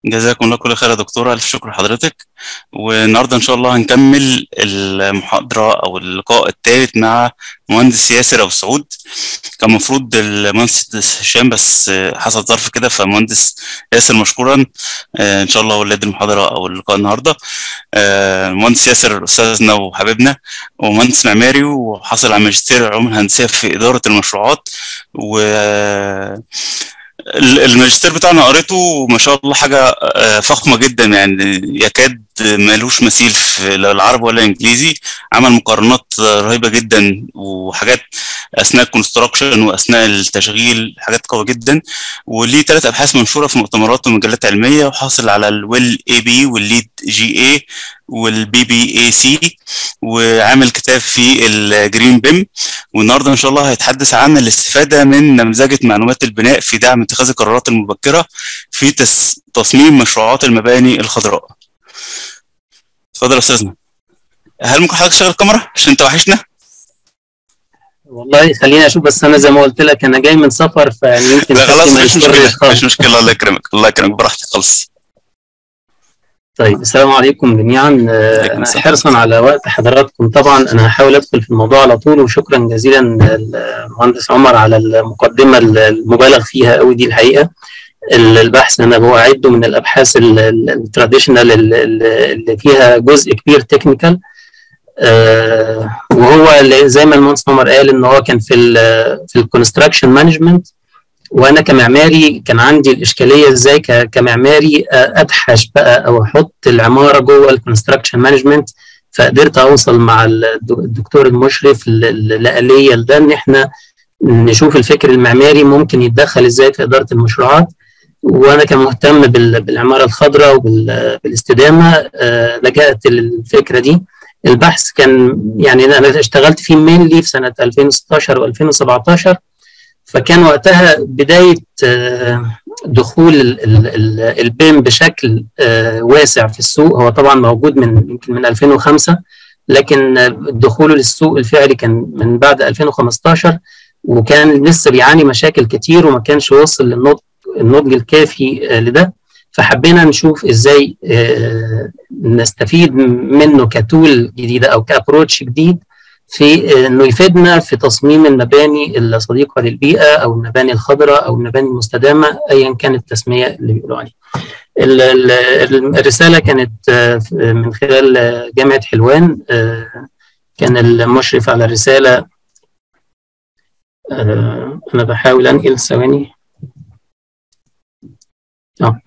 جزاكم الله كل خير يا دكتورة ألف شكر لحضرتك والنهاردة إن شاء الله هنكمل المحاضرة أو اللقاء الثالث مع مهندس ياسر أبو سعود كان المفروض المهندس هشام بس حصل ظرف كده فمهندس ياسر مشكورا إن شاء الله ولاد المحاضرة أو اللقاء النهاردة المهندس ياسر أستاذنا وحبيبنا ومهندس معماري وحصل على ماجستير علوم الهندسية في إدارة المشروعات و الماجستير بتاعنا قريته ما شاء الله حاجة فخمة جدا يعني يكاد مالوش مثيل في العربي ولا الانجليزي عمل مقارنات رهيبة جدا وحاجات اثناء الكونستراكشن واثناء التشغيل حاجات قوية جدا وليه ثلاث ابحاث منشورة في مؤتمرات ومجلات علمية وحاصل على الويل اي بي والليد جي اي والبي بي اي سي وعامل كتاب في الجرين بيم والنهارده ان شاء الله هيتحدث عن الاستفاده من نمذجه معلومات البناء في دعم اتخاذ القرارات المبكره في تصميم مشروعات المباني الخضراء. اتفضل يا استاذنا. هل ممكن حضرتك تشغل الكاميرا عشان انت وحشنا؟ والله خليني اشوف بس انا زي ما قلت لك انا جاي من سفر فيعني يمكن لا خلاص مش مشكله مش مشكله الله يكرمك الله يكرمك براحتك خلص. طيب السلام عليكم جميعا انا حرصا على وقت حضراتكم طبعا انا هحاول ادخل في الموضوع على طول وشكرا جزيلا للمهندس عمر على المقدمه المبالغ فيها قوي دي الحقيقه البحث انا بوعده من الابحاث التراديشنال اللي فيها جزء كبير تكنيكال وهو زي ما المهندس عمر قال ان هو كان في ال في الكونستراكشن مانجمنت وانا كمعماري كان عندي الاشكاليه ازاي كمعماري ابحث بقى او احط العماره جوه الكونستراكشن مانجمنت فقدرت اوصل مع الدكتور المشرف لآلية ده ان احنا نشوف الفكر المعماري ممكن يتدخل ازاي في اداره المشروعات وانا كمهتم بالعماره الخضراء وبالاستدامه لجأت للفكره دي البحث كان يعني انا اشتغلت فيه مينلي في سنه 2016 و2017 فكان وقتها بداية دخول البيم بشكل واسع في السوق هو طبعا موجود من يمكن من 2005 لكن دخوله للسوق الفعلي كان من بعد 2015 وكان لسه بيعاني مشاكل كتير وما كانش وصل للنضج النضج الكافي لده فحبينا نشوف ازاي نستفيد منه كتول جديده او كابروتش جديد في انه يفيدنا في تصميم المباني الصديقه للبيئه او المباني الخضراء او المباني المستدامه ايا كانت التسميه اللي بيقولوا عليها. الرساله كانت من خلال جامعه حلوان كان المشرف على الرساله انا بحاول انقل ثواني اه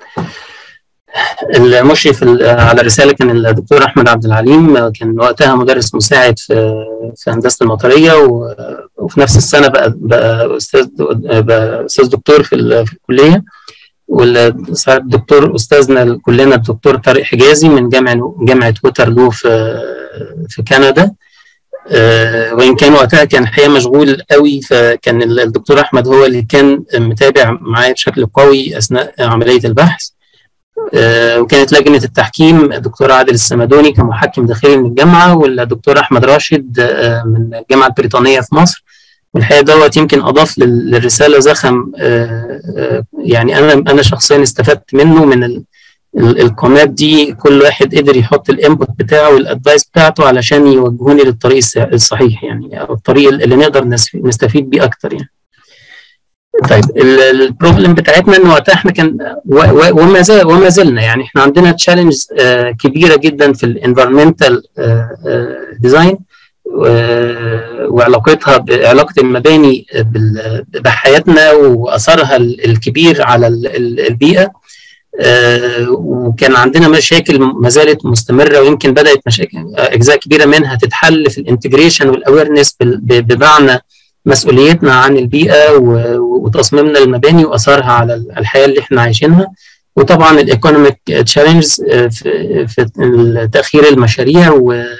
المشرف على الرساله كان الدكتور احمد عبد العليم كان وقتها مدرس مساعد في في هندسه المطريه وفي نفس السنه بقى بقى استاذ بقى استاذ دكتور في, في الكليه والدكتور استاذنا كلنا الدكتور طارق حجازي من جامعه جامعه ووترلو في في كندا وان كان وقتها كان الحقيقه مشغول قوي فكان الدكتور احمد هو اللي كان متابع معايا بشكل قوي اثناء عمليه البحث وكانت لجنة التحكيم الدكتور عادل السمدوني كمحكم داخلي من الجامعة والدكتور أحمد راشد من الجامعة البريطانية في مصر والحقيقة دوت يمكن أضاف للرسالة زخم يعني أنا أنا شخصيا استفدت منه من القناة دي كل واحد قدر يحط الانبوت بتاعه والادفايس بتاعته علشان يوجهوني للطريق الصحيح يعني أو الطريق اللي نقدر نستفيد بيه أكتر يعني. طيب البروبلم بتاعتنا ان وقتها احنا كان وما زال وما زلنا يعني احنا عندنا تشالنج كبيره جدا في الانفيرمنتال ديزاين وعلاقتها بعلاقه المباني بحياتنا واثرها الكبير على البيئه وكان عندنا مشاكل ما زالت مستمره ويمكن بدات مشاكل اجزاء كبيره منها تتحل في الانتجريشن والاويرنس بمعنى مسؤوليتنا عن البيئه وتصميمنا للمباني واثرها على الحياه اللي احنا عايشينها وطبعا الايكونوميك تشالنجز في تاخير المشاريع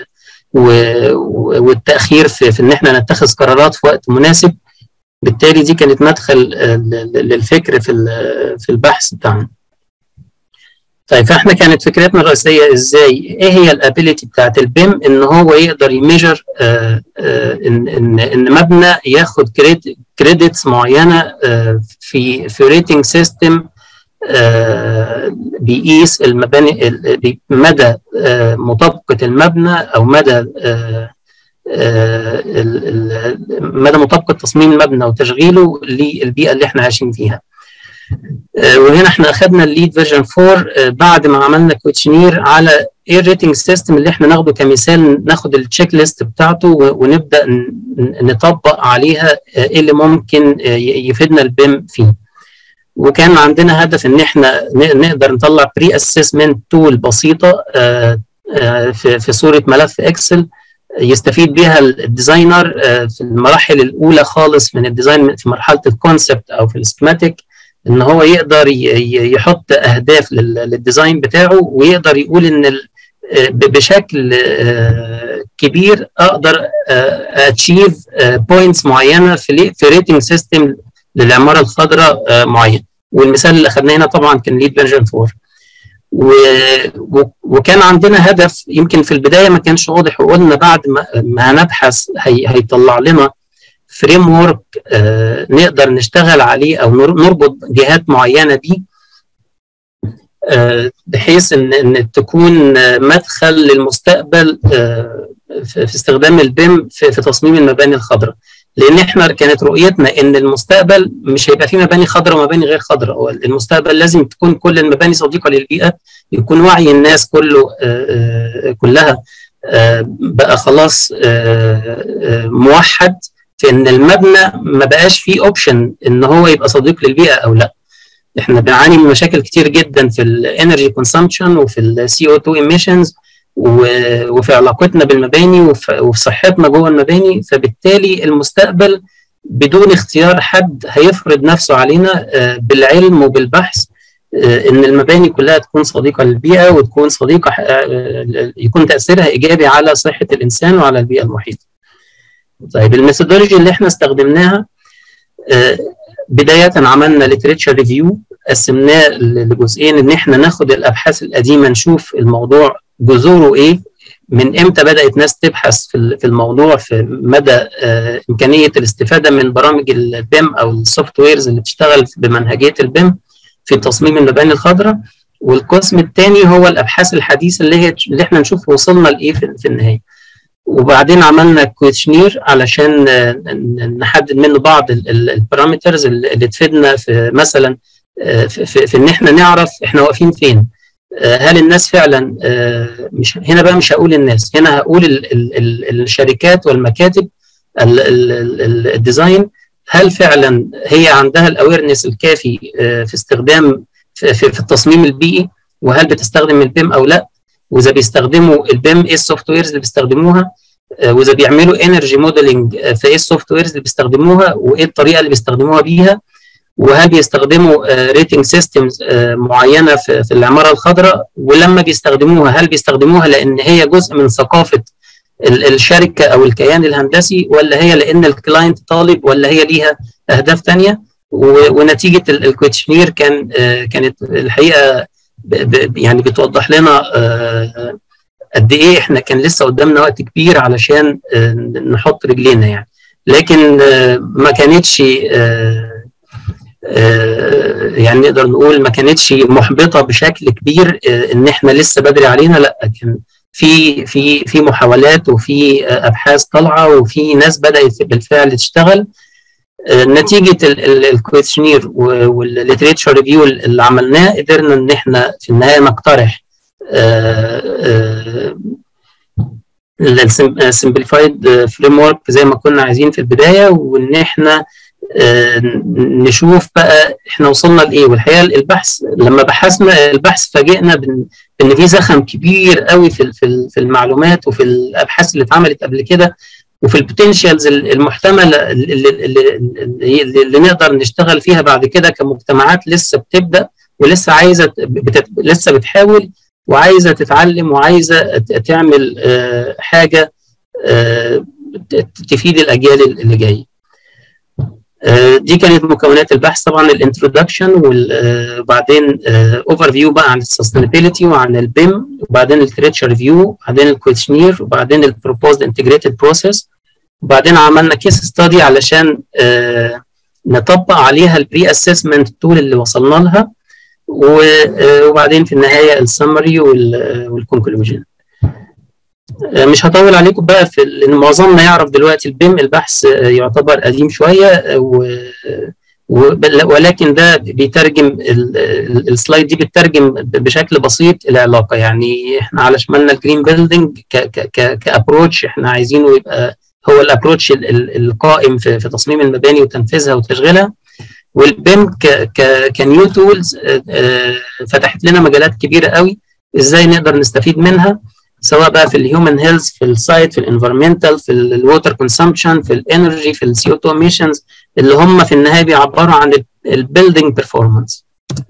والتاخير في, في ان احنا نتخذ قرارات في وقت مناسب بالتالي دي كانت مدخل للفكر في في البحث بتاعنا طيب فاحنا كانت فكرتنا الرئيسيه ازاي ايه هي الابيليتي بتاعت البيم ان هو يقدر يميجر آه آه ان ان ان مبنى ياخد كريدتس معينه آه في في ريتنج سيستم بيقيس المباني مدى مطابقه المبنى او مدى مدى مطابقه تصميم المبنى وتشغيله للبيئه اللي احنا عايشين فيها. وهنا احنا اخذنا الليد فيرجن 4 بعد ما عملنا كوتشنير على ايه ريتنج سيستم اللي احنا ناخده كمثال ناخد التشيك ليست بتاعته ونبدا نطبق عليها ايه اللي ممكن يفيدنا البيم فيه. وكان عندنا هدف ان احنا نقدر نطلع بري اسسمنت تول بسيطه في صوره ملف اكسل يستفيد بها الديزاينر في المراحل الاولى خالص من الديزاين في مرحله الكونسبت او في السكيماتيك ان هو يقدر يحط اهداف للديزاين بتاعه ويقدر يقول ان بشكل كبير اقدر اتشيف بوينتس معينه في في ريتنج سيستم للعماره الخضراء معين والمثال اللي اخذناه هنا طبعا كان ليد فيرجن 4 و... وكان عندنا هدف يمكن في البدايه ما كانش واضح وقلنا بعد ما, ما هنبحث هي... هيطلع لنا فريم ورك آه نقدر نشتغل عليه او نربط جهات معينه بيه آه بحيث ان ان تكون مدخل للمستقبل آه في استخدام البيم في, في تصميم المباني الخضراء لان احنا كانت رؤيتنا ان المستقبل مش هيبقى فيه مباني خضراء ومباني غير خضراء هو المستقبل لازم تكون كل المباني صديقه للبيئه يكون وعي الناس كله كلها بقى خلاص موحد في ان المبنى ما بقاش فيه اوبشن ان هو يبقى صديق للبيئه او لا احنا بنعاني من مشاكل كتير جدا في الانرجي كونسامشن وفي السي او 2 ايميشنز وفي علاقتنا بالمباني وفي صحتنا جوه المباني فبالتالي المستقبل بدون اختيار حد هيفرض نفسه علينا بالعلم وبالبحث ان المباني كلها تكون صديقه للبيئه وتكون صديقه يكون تاثيرها ايجابي على صحه الانسان وعلى البيئه المحيطه. طيب الميثودولوجي اللي احنا استخدمناها بدايه عملنا ليتريتشر ريفيو قسمناه لجزئين ان احنا ناخد الابحاث القديمه نشوف الموضوع جذوره ايه من امتى بدات ناس تبحث في الموضوع في مدى آه امكانيه الاستفاده من برامج البيم او السوفت ويرز اللي بتشتغل بمنهجيه البيم في تصميم المباني الخضراء والقسم الثاني هو الابحاث الحديثه اللي هي اللي احنا نشوف وصلنا لايه في, في النهايه وبعدين عملنا كويشنير علشان نحدد منه بعض البارامترز اللي تفيدنا في مثلا في, في, في ان احنا نعرف احنا واقفين فين هل الناس فعلا مش هنا بقى مش هقول الناس هنا هقول ال ال ال الشركات والمكاتب الديزاين هل فعلا هي عندها الاويرنس الكافي في استخدام في, في التصميم البيئي وهل بتستخدم البيم او لا واذا بيستخدموا البيم ايه السوفت ويرز اللي بيستخدموها واذا بيعملوا انرجي موديلنج في ايه السوفت ويرز اللي بيستخدموها وايه الطريقه اللي بيستخدموها بيها وهل بيستخدموا ريتنج سيستمز معينه في, في العماره الخضراء ولما بيستخدموها هل بيستخدموها لان هي جزء من ثقافه الشركه او الكيان الهندسي ولا هي لان الكلاينت طالب ولا هي ليها اهداف ثانيه ونتيجه الكويتشنير كان كانت الحقيقه يعني بتوضح لنا قد ايه احنا كان لسه قدامنا وقت كبير علشان نحط رجلينا يعني لكن ما كانتش يعني نقدر نقول ما كانتش محبطه بشكل كبير ان احنا لسه بدري علينا لا كان في في في محاولات وفي ابحاث طالعه وفي ناس بدات بالفعل تشتغل نتيجه الكويشنير والليتريتشر ريفيو اللي عملناه قدرنا ان احنا في النهايه نقترح السمبليفايد فريم ورك زي ما كنا عايزين في البدايه وان احنا نشوف بقى احنا وصلنا لايه والحقيقه البحث لما بحثنا البحث فاجئنا بان في زخم كبير قوي في في المعلومات وفي الابحاث اللي اتعملت قبل كده وفي البوتنشالز المحتمله اللي, اللي, اللي نقدر نشتغل فيها بعد كده كمجتمعات لسه بتبدا ولسه عايزه بتت... لسه بتحاول وعايزه تتعلم وعايزه تعمل حاجه تفيد الاجيال اللي جايه. دي كانت مكونات البحث طبعا الانترودكشن وبعدين اوفر فيو بقى عن السستينابيلتي وعن البيم وبعدين التريتشر ريفيو وبعدين الكويشنير وبعدين البروبوزد انتجريتد بروسيس وبعدين عملنا كيس ستادي علشان نطبق عليها البري اسسمنت تول اللي وصلنا لها وبعدين في النهايه السمري والكونكلوجن مش هطول عليكم بقى في لان معظمنا يعرف دلوقتي البيم البحث يعتبر قديم شويه و ولكن ده بيترجم السلايد دي بتترجم بشكل بسيط العلاقه يعني احنا على شمالنا الجرين بيلدينج كابروتش احنا عايزينه يبقى هو الابروتش القائم في, في تصميم المباني وتنفيذها وتشغيلها والبيم كنيو تولز فتحت لنا مجالات كبيره قوي ازاي نقدر نستفيد منها سواء بقى في الهيومن هيلث في السايت في الانفيرمنتال في الووتر كونسامبشن في الانرجي في السي او 2 ايميشنز اللي هم في النهايه بيعبروا عن البيلدينج بيرفورمانس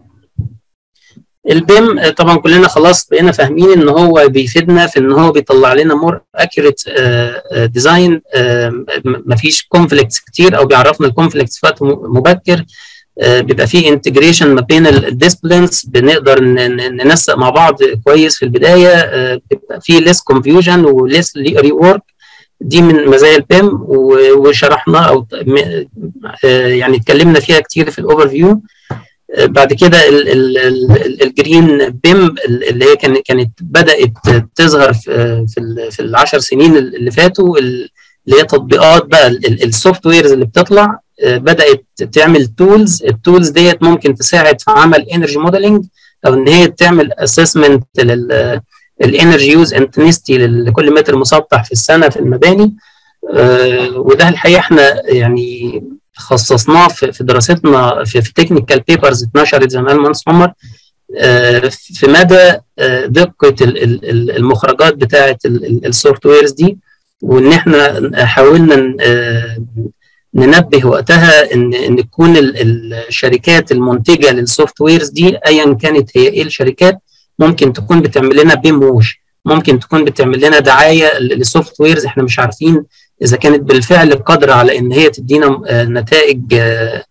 البيم طبعا كلنا خلاص بقينا فاهمين ان هو بيفيدنا في ان هو بيطلع لنا مور اكيوريت ديزاين مفيش كونفليكتس كتير او بيعرفنا الكونفليكتس في وقت مبكر بيبقى فيه انتجريشن ما بين الديسبلينز بنقدر ننسق مع بعض كويس في البدايه بيبقى فيه ليس كونفيوجن وليس ري ورك دي من مزايا البيم وشرحنا او يعني اتكلمنا فيها كتير في الاوفر فيو بعد كده الجرين بيم اللي هي كانت بدات تظهر في في العشر سنين اللي فاتوا اللي هي تطبيقات بقى السوفت ويرز اللي بتطلع بدات تعمل تولز التولز ديت ممكن تساعد في عمل انرجي موديلنج او ان هي تعمل اسسمنت الانرجي يوز انتنستي لكل متر مسطح في السنه في المباني وده الحقيقه احنا يعني خصصناه في دراستنا في, في تكنيكال بيبرز اتنشرت زي ما قال المهندس عمر في مدى دقه المخرجات بتاعه السوفت ويرز دي وان احنا حاولنا ننبه وقتها ان ان تكون الشركات المنتجه للسوفت ويرز دي ايا كانت هي ايه الشركات ممكن تكون بتعمل لنا بيم ووش ممكن تكون بتعمل لنا دعايه للسوفت ويرز احنا مش عارفين اذا كانت بالفعل قادره على ان هي تدينا نتائج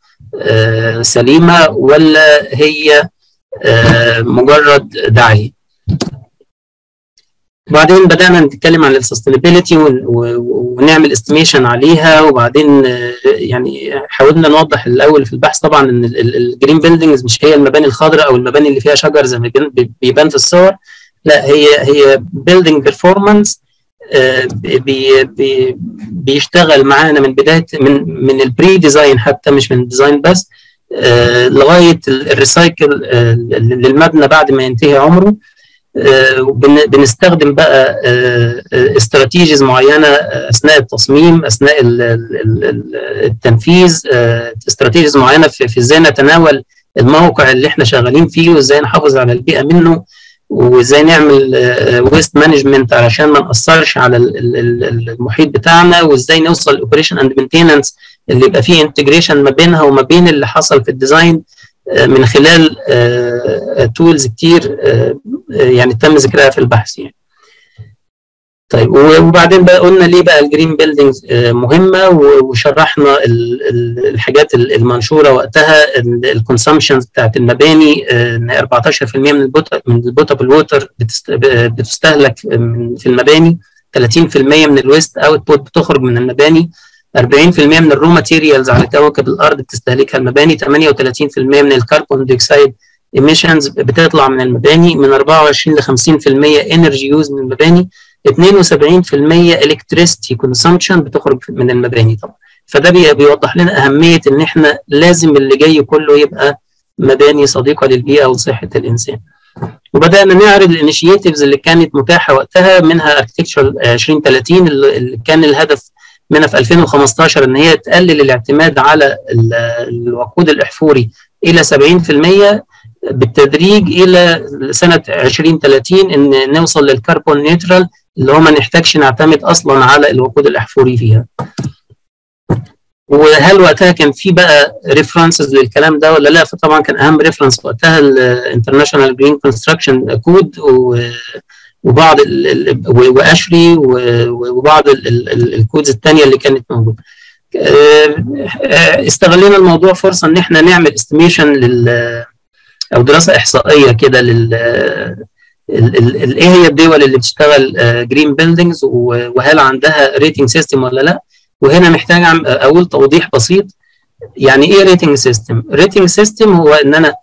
سليمه ولا هي مجرد دعايه وبعدين بدانا نتكلم عن السستينابيلتي ونعمل استيميشن عليها وبعدين يعني حاولنا نوضح الاول في البحث طبعا ان الجرين بيلدينجز مش هي المباني الخضراء او المباني اللي فيها شجر زي ما بيبان في الصور لا هي هي بيلدينج بيرفورمانس بي بي بيشتغل معانا من بدايه من من البري ديزاين حتى مش من الديزاين بس لغايه الريسايكل للمبنى بعد ما ينتهي عمره بنستخدم بقى استراتيجيز معينه اثناء التصميم اثناء التنفيذ استراتيجيز معينه في ازاي نتناول الموقع اللي احنا شغالين فيه وازاي نحافظ على البيئه منه وازاي نعمل ويست مانجمنت علشان ما ناثرش على المحيط بتاعنا وازاي نوصل الاوبريشن اند مينتيننس اللي يبقى فيه انتجريشن ما بينها وما بين اللي حصل في الديزاين من خلال تولز كتير يعني تم ذكرها في البحث يعني طيب وبعدين بقى قلنا ليه بقى الجرين بيلدينجز مهمه وشرحنا الحاجات المنشوره وقتها الكونسامشنز بتاعت المباني ان 14% من البوت من البوتابل ووتر بتستهلك في المباني 30% من الويست اوتبوت بتخرج من المباني 40% من الرو ماتيريالز على كوكب الارض بتستهلكها المباني 38% من الكربون ديوكسيد ايميشنز بتطلع من المباني من 24 ل 50% انرجي يوز من المباني 72% الكتريستي كونسامشن بتخرج من المباني طبعا فده بيوضح لنا اهميه ان احنا لازم اللي جاي كله يبقى مباني صديقه للبيئه وصحه الانسان وبدانا نعرض الانيشيتيفز اللي كانت متاحه وقتها منها اركتكتشر 2030 اللي كان الهدف منها في 2015 ان هي تقلل الاعتماد على الوقود الاحفوري الى 70% بالتدريج الى سنه 2030 ان نوصل للكربون نيوترال اللي هو ما نحتاجش نعتمد اصلا على الوقود الاحفوري فيها. وهل وقتها كان في بقى ريفرنسز للكلام ده ولا لا؟ فطبعا كان اهم ريفرنس وقتها الانترناشونال جرين كونستراكشن كود وبعض واشري وبعض الكودز الثانيه اللي كانت موجوده. استغلينا الموضوع فرصه ان احنا نعمل استيميشن لل او دراسه احصائيه كده لل ايه هي الدول اللي بتشتغل جرين بيلدينجز وهل عندها ريتنج سيستم ولا لا وهنا محتاج اقول توضيح بسيط يعني ايه ريتنج سيستم ريتنج سيستم هو ان انا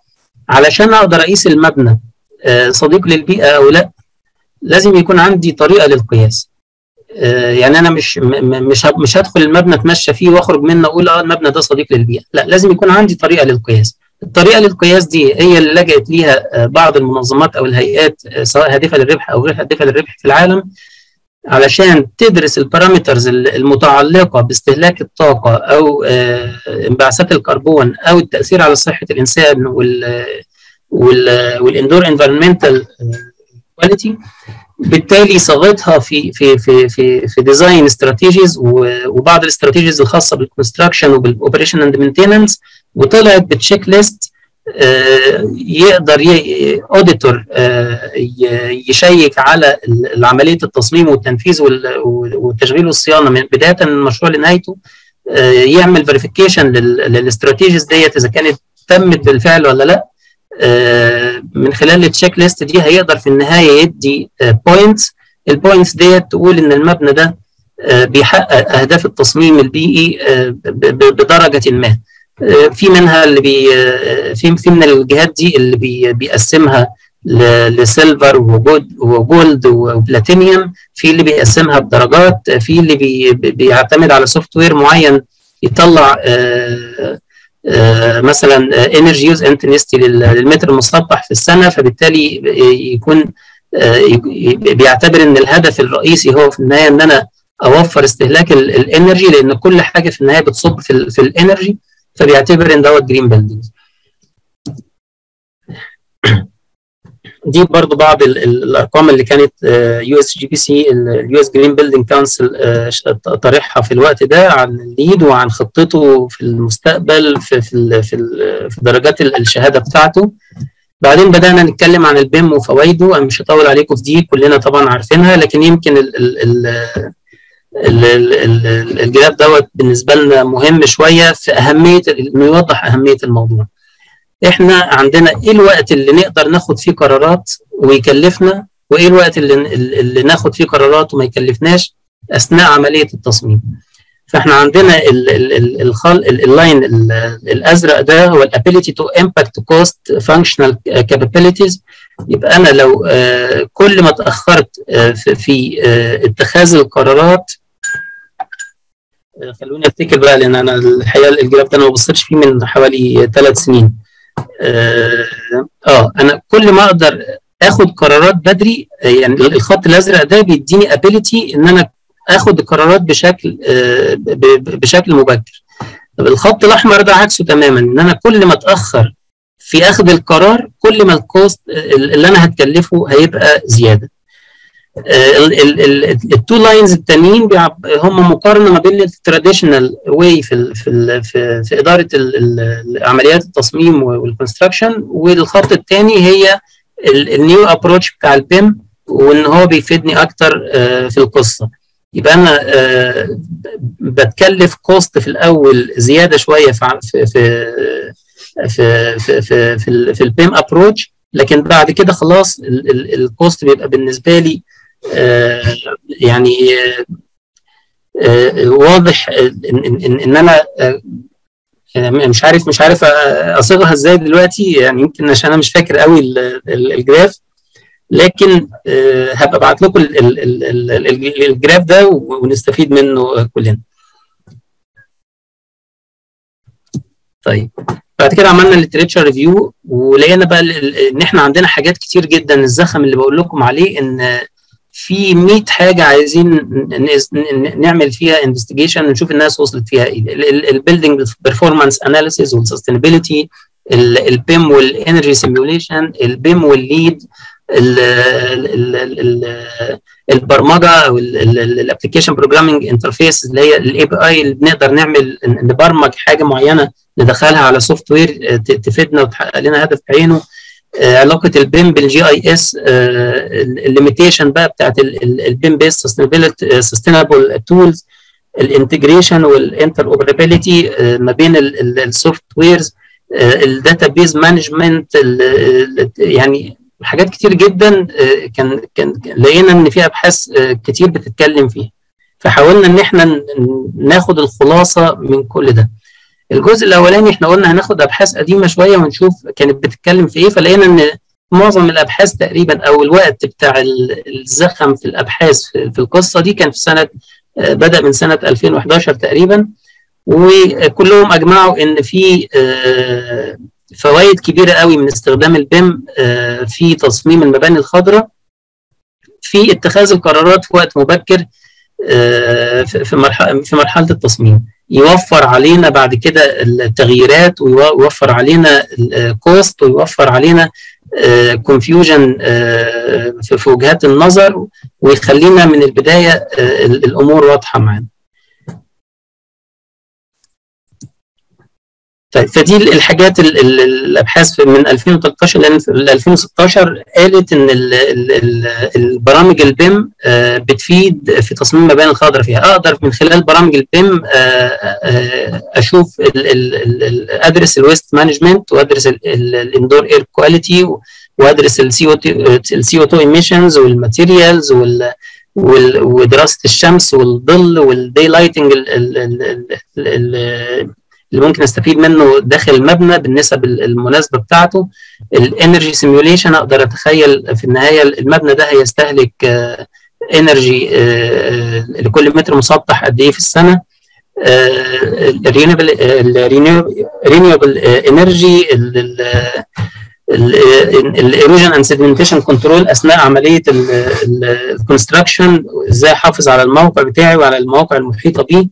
علشان اقدر اقيس المبنى صديق للبيئه او لا لازم يكون عندي طريقه للقياس يعني انا مش مش مش هدخل المبنى اتمشى فيه واخرج منه اقول اه المبنى ده صديق للبيئه لا لازم يكون عندي طريقه للقياس الطريقه للقياس دي هي اللي لجأت ليها بعض المنظمات او الهيئات سواء هادفه للربح او غير هادفه للربح في العالم علشان تدرس البارامترز المتعلقه باستهلاك الطاقه او انبعاثات الكربون او التاثير على صحه الانسان وال والاندور انفيرمنتال كواليتي بالتالي صاغتها في في في في في ديزاين استراتيجيز وبعض الاستراتيجيز الخاصه بالكونستراكشن وبالاوبريشن اند مينتيننس وطلعت بتشيك ليست يقدر اوديتور يشيك على عمليه التصميم والتنفيذ والتشغيل والصيانه من بدايه من المشروع لنهايته يعمل فيريفيكيشن للاستراتيجيز ديت اذا كانت تمت بالفعل ولا لا من خلال التشيك ليست دي هيقدر في النهايه يدي بوينتس البوينتس ديت تقول ان المبنى ده بيحقق اهداف التصميم البيئي بدرجه ما في منها اللي بي في في من الجهات دي اللي بي بيقسمها لسيلفر وجولد وبلاتينيوم في اللي بيقسمها بدرجات في اللي بي بيعتمد على سوفت وير معين يطلع آآ آآ مثلا انرجي يوز انتنستي للمتر المسطح في السنه فبالتالي يكون بيعتبر ان الهدف الرئيسي هو في النهايه ان انا اوفر استهلاك الانرجي لان كل حاجه في النهايه بتصب في, في الانرجي فبيعتبر ان دوت جرين بيلدينج دي برضو بعض الارقام اللي كانت يو اس جي بي سي اليو اس جرين بيلدينج كونسل طرحها في الوقت ده عن الليد وعن خطته في المستقبل في في في, في درجات الشهاده بتاعته بعدين بدانا نتكلم عن البيم وفوائده انا مش هطول عليكم في دي كلنا طبعا عارفينها لكن يمكن ال ال ال الجراف دوت بالنسبه لنا مهم شويه في اهميه انه يوضح اهميه الموضوع. احنا عندنا ايه الوقت اللي نقدر ناخد فيه قرارات ويكلفنا وايه الوقت اللي, اللي ناخد فيه قرارات وما يكلفناش اثناء عمليه التصميم. فاحنا عندنا الخل اللاين الازرق ده هو الابيليتي تو امباكت كوست فانكشنال كابابيلتيز يبقى انا لو كل ما اتاخرت في اتخاذ القرارات خلوني افتكر بقى لان انا الحقيقه الجراف ده انا ما بصيتش فيه من حوالي ثلاث سنين اه انا كل ما اقدر اخد قرارات بدري يعني الخط الازرق ده بيديني ابيليتي ان انا اخد القرارات بشكل بشكل مبكر طب الخط الاحمر ده عكسه تماما ان انا كل ما اتاخر في اخذ القرار كل ما الكوست اللي انا هتكلفه هيبقى زياده التو لاينز التانيين هم مقارنه ما بين التراديشنال واي في في في, في اداره عمليات التصميم والكونستراكشن والخط الثاني هي النيو ابروتش بتاع البيم وان هو بيفيدني اكتر في القصه يبقى انا بتكلف كوست في الاول زياده شويه في في في في في في, في, في البيم ابروتش لكن بعد كده خلاص الكوست بيبقى بالنسبه لي يعني واضح ان, إن, إن انا مش عارف مش عارف اصيغها ازاي دلوقتي يعني يمكن عشان انا مش فاكر قوي الجراف لكن هبقى ابعت لكم الجراف ده ونستفيد منه كلنا. طيب بعد كده عملنا الليتريتشر ريفيو ولقينا بقى ان احنا عندنا حاجات كتير جدا الزخم اللي بقول لكم عليه ان في 100 حاجه عايزين نعمل فيها انفستيجيشن ونشوف الناس وصلت فيها ايه البيلدينج بيرفورمانس اناليسيز والسستينابيلتي البيم والانرجي سيميوليشن البيم والليد البرمجه او الابلكيشن بروجرامنج انترفيس اللي هي الاي بي اي اللي بنقدر نعمل نبرمج حاجه معينه ندخلها على سوفت وير تفيدنا وتحقق لنا هدف بعينه علاقه البيم بالجي اي اس الليميتيشن بقى بتاعت البيم بيس سستينابل تولز الانتجريشن والانتر اوبرابيلتي ما بين السوفت ويرز الداتا بيز مانجمنت يعني حاجات كتير جدا كان كان لقينا ان في ابحاث كتير بتتكلم فيها فحاولنا ان احنا ناخد الخلاصه من كل ده الجزء الاولاني احنا قلنا هناخد ابحاث قديمه شويه ونشوف كانت بتتكلم في ايه فلقينا ان معظم الابحاث تقريبا او الوقت بتاع الزخم في الابحاث في القصه دي كان في سنه بدا من سنه 2011 تقريبا وكلهم اجمعوا ان في فوائد كبيره قوي من استخدام البيم في تصميم المباني الخضراء في اتخاذ القرارات في وقت مبكر في مرحله في مرحله التصميم يوفر علينا بعد كده التغييرات ويوفر علينا الكوست ويوفر علينا كونفيوجن في وجهات النظر ويخلينا من البدايه الامور واضحه معانا. طيب فدي الحاجات الابحاث من 2013 ل 2016 قالت ان البرامج البيم بتفيد في تصميم المباني الخضراء فيها اقدر من خلال برامج البيم اشوف ادرس الويست مانجمنت وادرس الاندور اير كواليتي وادرس السي او السي او 2 ايميشنز والماتيريالز وال ودراسه الشمس والظل والدي لايتنج اللي ممكن استفيد منه داخل المبنى بالنسب المناسبه بتاعته الانرجي سيميوليشن اقدر اتخيل في النهايه المبنى ده هيستهلك انرجي لكل متر مسطح قد ايه في السنه الرينيوبل الرينيوبل انرجي الايروجن اند سيدمنتيشن كنترول اثناء عمليه الكونستراكشن ازاي احافظ على الموقع بتاعي وعلى المواقع المحيطه بيه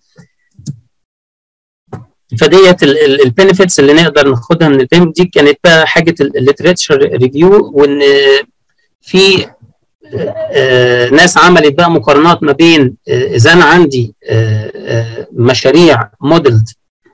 فديت البنفيتس اللي نقدر ناخدها من البيم دي كانت بقى حاجه الليتريتشر ريفيو وان في ناس عملت بقى مقارنات ما بين اذا انا عندي مشاريع موديلد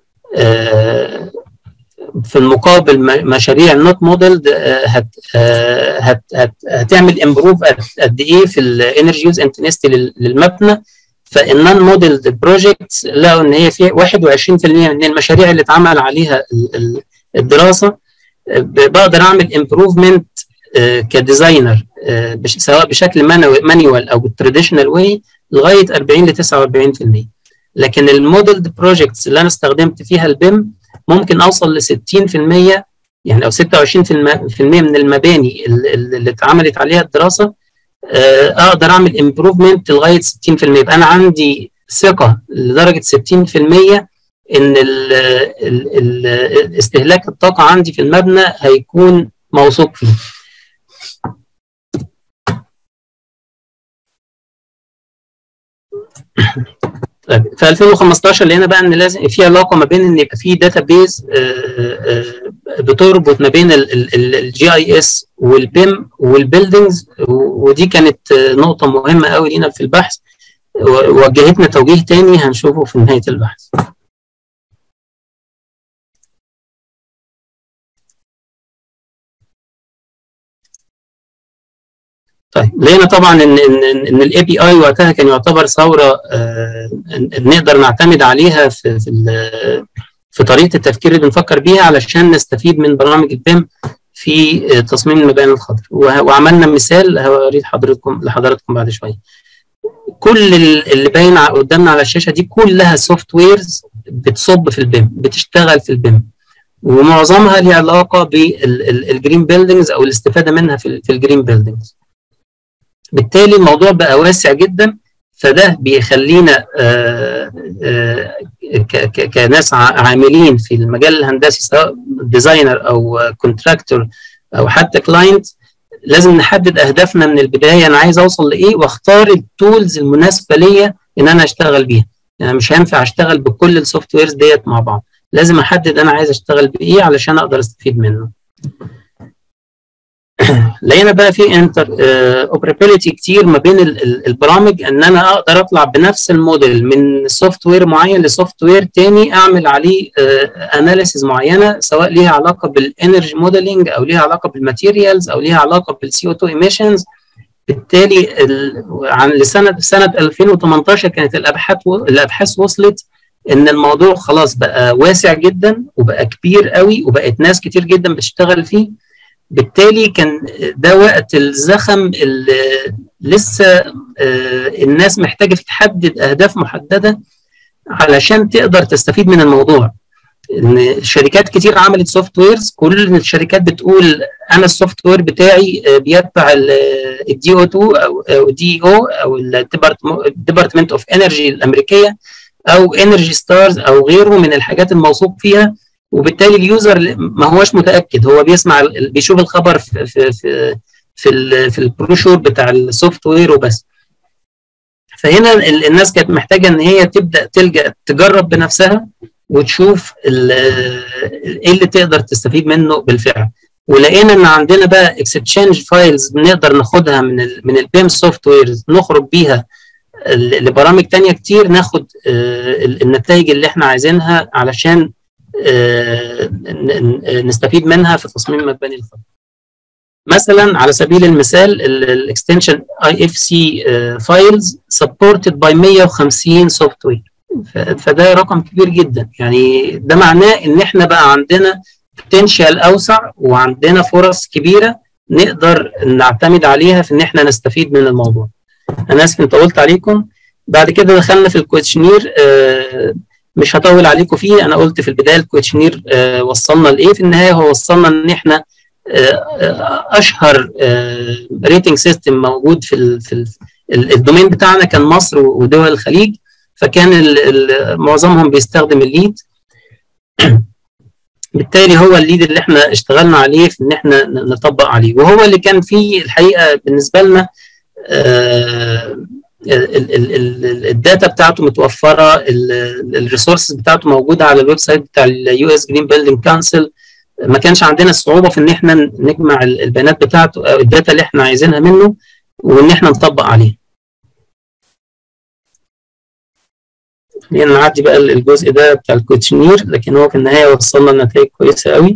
في المقابل مشاريع نوت موديلد هت هت هت هتعمل امبروف قد ايه في الانرجي يوز انتنستي للمبنى فالنون موديلد بروجكتس لقوا ان هي في 21% من المشاريع اللي اتعمل عليها الدراسه بقدر اعمل امبروفمنت كديزاينر سواء بشكل مانيوال او بالتراديشنال واي لغايه 40 ل 49% لكن الموديلد بروجكتس اللي انا استخدمت فيها البيم ممكن اوصل ل 60% يعني او 26% من المباني اللي اتعملت عليها الدراسه اقدر اعمل امبروفمنت لغايه 60% يبقى انا عندي ثقه لدرجه 60% ان ال ال ال استهلاك الطاقه عندي في المبنى هيكون موثوق فيه. طيب في 2015 لقينا بقى ان لازم في علاقه ما بين ان يبقى في داتا بيز بتربط ما بين الجي اي اس والبيم والبيلدنجز ودي كانت نقطه مهمه قوي لينا في البحث وجهتنا توجيه تاني هنشوفه في نهايه البحث. طيب لقينا طبعا ان ان ان الاي بي اي وقتها كان يعتبر ثوره آه نقدر نعتمد عليها في في, في طريقه التفكير اللي بنفكر بيها علشان نستفيد من برامج البيم في تصميم المباني الخضراء وعملنا مثال هوريه لحضراتكم لحضراتكم بعد شويه كل اللي باين قدامنا على الشاشه دي كلها سوفت ويرز بتصب في البيم بتشتغل في البيم ومعظمها ليها علاقه بالجرين بيلدينجز او الاستفاده منها في الجرين بيلدينجز بالتالي الموضوع بقى واسع جدا فده بيخلينا آآ آآ كناس عاملين في المجال الهندسي سواء ديزاينر او كونتراكتور او حتى كلاينت لازم نحدد اهدافنا من البدايه انا عايز اوصل لايه واختار التولز المناسبه ليا ان انا اشتغل بيها يعني مش هينفع اشتغل بكل السوفت ويرز ديت مع بعض لازم احدد انا عايز اشتغل بايه علشان اقدر استفيد منه لقينا بقى في انتر اوبرابيلتي كتير ما بين البرامج ان انا اقدر اطلع بنفس الموديل من سوفت وير معين لسوفت وير تاني اعمل عليه اناليسيز معينه سواء ليها علاقه بالانرجي موديلنج او ليها علاقه بالماتيريالز او ليها علاقه بالسي او 2 ايميشنز بالتالي عن لسنه سنه 2018 كانت الابحاث الابحاث وصلت ان الموضوع خلاص بقى واسع جدا وبقى كبير قوي وبقت ناس كتير جدا بتشتغل فيه بالتالي كان ده وقت الزخم اللي لسه الناس محتاجه تحدد اهداف محدده علشان تقدر تستفيد من الموضوع ان شركات كتير عملت سوفت ويرز كل الشركات بتقول انا السوفت وير بتاعي بيتبع الدي او 2 او دي او او الديبارتمنت اوف انرجي الامريكيه او انرجي ستارز او غيره من الحاجات الموثوق فيها وبالتالي اليوزر ما هوش متاكد هو بيسمع بيشوف الخبر في في في في, في البروشور بتاع السوفت وير وبس فهنا الناس كانت محتاجه ان هي تبدا تلجا تجرب بنفسها وتشوف ايه اللي تقدر تستفيد منه بالفعل ولقينا ان عندنا بقى اكستشينج فايلز بنقدر ناخدها من ال من البيم سوفت ويرز نخرج بيها لبرامج تانية كتير ناخد النتائج اللي احنا عايزينها علشان نستفيد منها في تصميم مباني الخط مثلا على سبيل المثال الاكستنشن اي اف سي فايلز سبورتد باي 150 سوفت وير فده رقم كبير جدا يعني ده معناه ان احنا بقى عندنا بوتنشال اوسع وعندنا فرص كبيره نقدر نعتمد عليها في ان احنا نستفيد من الموضوع انا اسف ان طولت عليكم بعد كده دخلنا في الكويتشنير آه مش هطول عليكم فيه انا قلت في البدايه الكويتشنير آه وصلنا لايه في النهايه هو وصلنا ان احنا آه اشهر ريتنج سيستم موجود في ال في ال الدومين بتاعنا كان مصر ودول الخليج فكان ال ال معظمهم بيستخدم الليد بالتالي هو الليد اللي احنا اشتغلنا عليه في ان احنا نطبق عليه وهو اللي كان فيه الحقيقه بالنسبه لنا الداتا بتاعته متوفره الريسورسز بتاعته موجوده على الويب سايت بتاع اليو اس جرين بيلدينج كونسل ما كانش عندنا الصعوبه في ان احنا نجمع البيانات بتاعته او الداتا اللي احنا عايزينها منه وان احنا نطبق عليه خلينا نعدي بقى الجزء ده بتاع الكوتشنير لكن هو في النهايه وصلنا لنتائج كويسه قوي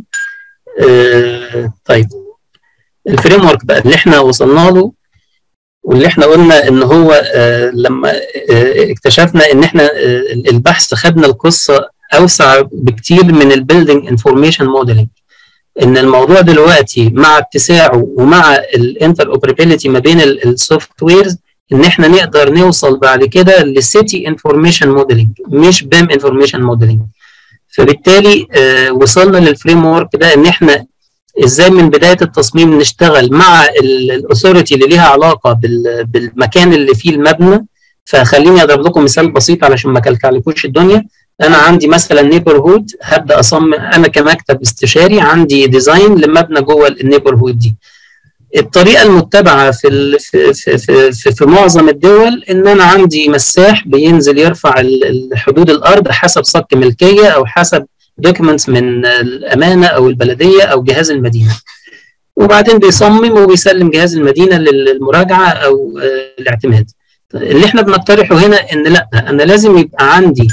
آه طيب الفريم ورك بقى اللي احنا وصلنا له واللي احنا قلنا ان هو آه لما آه اكتشفنا ان احنا آه البحث خدنا القصه اوسع بكتير من البيلدينج انفورميشن موديلنج ان الموضوع دلوقتي مع اتساعه ومع الانتر اوبرابيلتي ما بين السوفت ويرز ان احنا نقدر نوصل بعد كده لسيتي انفورميشن موديلنج مش بام انفورميشن موديلنج فبالتالي آه وصلنا للفريم ورك ده ان احنا ازاي من بدايه التصميم نشتغل مع الاثوريتي اللي ليها علاقه بالمكان اللي فيه المبنى فخليني اضرب لكم مثال بسيط علشان ما كلكعلكوش الدنيا انا عندي مثلا نيبر هود هبدا اصمم انا كمكتب استشاري عندي ديزاين لمبنى جوه النيبر هود دي الطريقه المتبعه في ال في في في, في, في معظم الدول ان انا عندي مساح بينزل يرفع حدود الارض حسب صك ملكيه او حسب دوكيومنتس من الامانه او البلديه او جهاز المدينه وبعدين بيصمم وبيسلم جهاز المدينه للمراجعه او الاعتماد اللي احنا بنقترحه هنا ان لا انا لازم يبقى عندي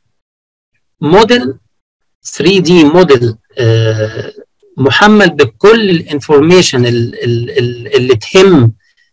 موديل 3 دي موديل محمل بكل الانفورميشن اللي تهم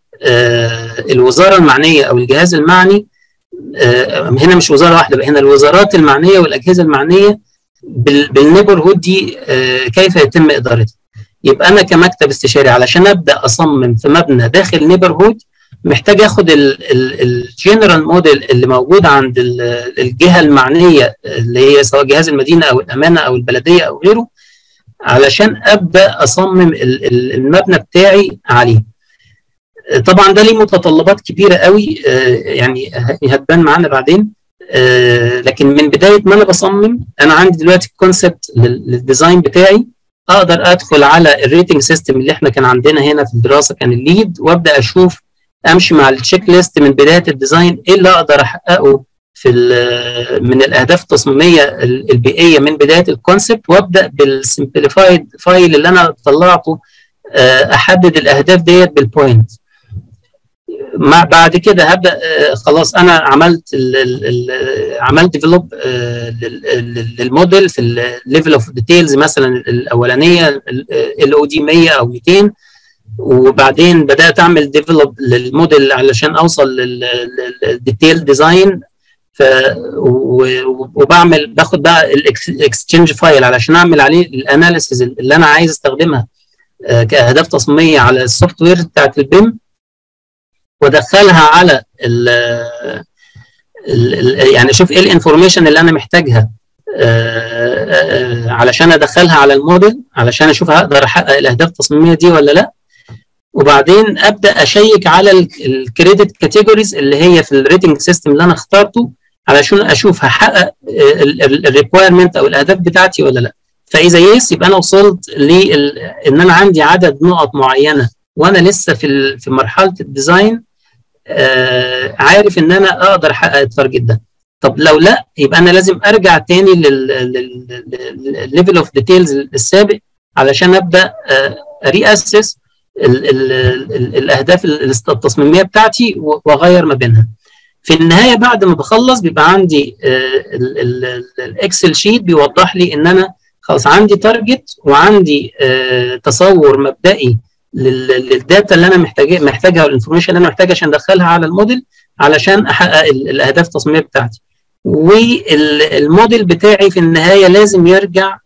الوزاره المعنيه او الجهاز المعني هنا مش وزاره واحده بقى هنا الوزارات المعنيه والاجهزه المعنيه بالنيبر هود دي كيف يتم ادارتها يبقى انا كمكتب استشاري علشان ابدا اصمم في مبنى داخل نيبر هود محتاج اخد الجنرال موديل اللي موجود عند الجهه المعنيه اللي هي سواء جهاز المدينه او الامانه او البلديه او غيره علشان ابدا اصمم المبنى بتاعي عليه طبعا ده ليه متطلبات كبيره قوي يعني هتبان معانا بعدين لكن من بدايه ما انا بصمم انا عندي دلوقتي الكونسبت للديزاين بتاعي اقدر ادخل على الريتنج سيستم اللي احنا كان عندنا هنا في الدراسه كان الليد وابدا اشوف امشي مع التشيك ليست من بدايه الديزاين ايه اللي اقدر احققه في من الاهداف التصميميه البيئيه من بدايه الكونسبت وابدا بالسمبليفايد فايل اللي انا طلعته احدد الاهداف ديت بالبوينت مع بعد كده هبدا خلاص انا عملت ال ال عملت ديفلوب للموديل في الليفل اوف ديتيلز مثلا الاولانيه ال او دي 100 او 200 وبعدين بدات اعمل ديفلوب للموديل علشان اوصل للديتيل ديزاين ف وبعمل باخد بقى الاكسشينج فايل علشان اعمل عليه الاناليسيز اللي انا عايز استخدمها كاهداف تصميميه على السوفت وير بتاعت البيم وادخلها على ال ال يعني اشوف ايه الانفورميشن اللي انا محتاجها علشان ادخلها على الموديل علشان اشوف هقدر احقق الاهداف التصميميه دي ولا لا وبعدين ابدا اشيك على الكريدت كاتيجوريز اللي هي في الريتنج سيستم اللي انا اخترته علشان اشوف هحقق الريكويرمنت او الاهداف بتاعتي ولا لا فاذا يس يبقى انا وصلت لل... ان انا عندي عدد نقط معينه وانا لسه في في مرحله الديزاين آه عارف ان انا اقدر احقق التارجت ده طب لو لا يبقى انا لازم ارجع تاني للليفل اوف ديتيلز السابق علشان ابدا ري اسس الاهداف التصميميه بتاعتي واغير ما بينها في النهايه بعد ما بخلص بيبقى عندي الاكسل شيت بيوضح لي ان انا خلاص عندي تارجت وعندي تصور مبدئي للداتا اللي انا محتاج محتاجها والانفورميشن اللي انا محتاجها عشان ادخلها على الموديل علشان احقق الاهداف التصميميه بتاعتي والموديل بتاعي في النهايه لازم يرجع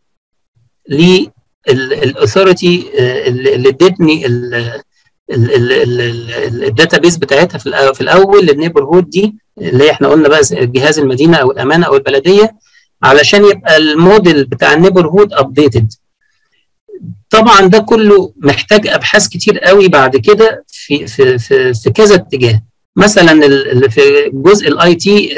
للاثوريتي اللي ادتني الداتا بيز بتاعتها في في الاول النيبر هود دي اللي احنا قلنا بقى جهاز المدينه او الامانه او البلديه علشان يبقى الموديل بتاع النيبر هود ابديتد طبعا ده كله محتاج ابحاث كتير قوي بعد كده في في في, في كذا اتجاه مثلا في جزء الاي تي